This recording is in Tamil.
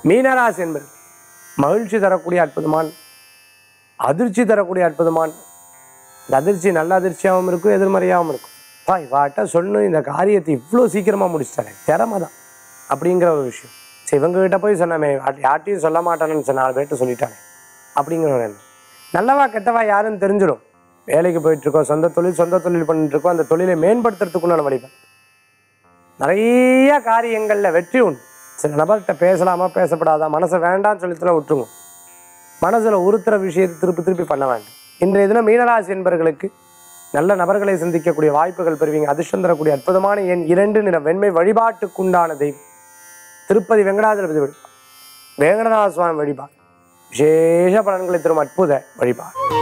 மீனராசி என்பது மகிழ்ச்சி தரக்கூடிய அற்புதமான அதிர்ச்சி தரக்கூடிய அற்புதமான இந்த அதிர்ச்சி நல்ல அதிர்ச்சியாகவும் இருக்கும் எதிர்மறையாகவும் இருக்கும் பா இவாட்ட சொன்ன இந்த காரியத்தை இவ்வளோ சீக்கிரமாக முடிச்சிட்டானே திறமை தான் அப்படிங்கிற ஒரு விஷயம் சரி இவங்ககிட்ட போய் சொன்னாமே யார்ட்- யார்ட்டையும் சொல்ல மாட்டானேன்னு சொன்ன நாலு பேர்ட்ட சொல்லிட்டானே அப்படிங்கிற ஒரு எண்ணம் நல்லவா கெட்டவா யாருன்னு தெரிஞ்சிடும் வேலைக்கு போயிட்டு இருக்கோம் சொந்த தொழில் சொந்த தொழில் பண்ணிட்டு இருக்கோம் அந்த தொழிலை மேம்படுத்துறதுக்குண்டான வழிபாடு நிறைய காரியங்களில் வெற்றி உண்டு சில நபர்கிட்ட பேசலாமா பேசப்படாதா மனசை வேண்டாம்னு சொல்லித்துல விட்டுருங்க மனசுல உறுத்துற விஷயத்தை திருப்பி திருப்பி பண்ண வேண்டாம் இன்றைய தினம் மீனராசி என்பவர்களுக்கு நல்ல நபர்களை சந்திக்கக்கூடிய வாய்ப்புகள் பெறுவீங்க அதிர்ஷ்டம் தரக்கூடிய அற்புதமான எண் இரண்டு நிற வெண்மை வழிபாட்டுக்குண்டான தெய்வம் திருப்பதி வெங்கடாதிபதி வழிபாடு வேங்கடநாத சுவாமி வழிபாடு விசேஷ பலன்களை தரும் அற்புத வழிபாடு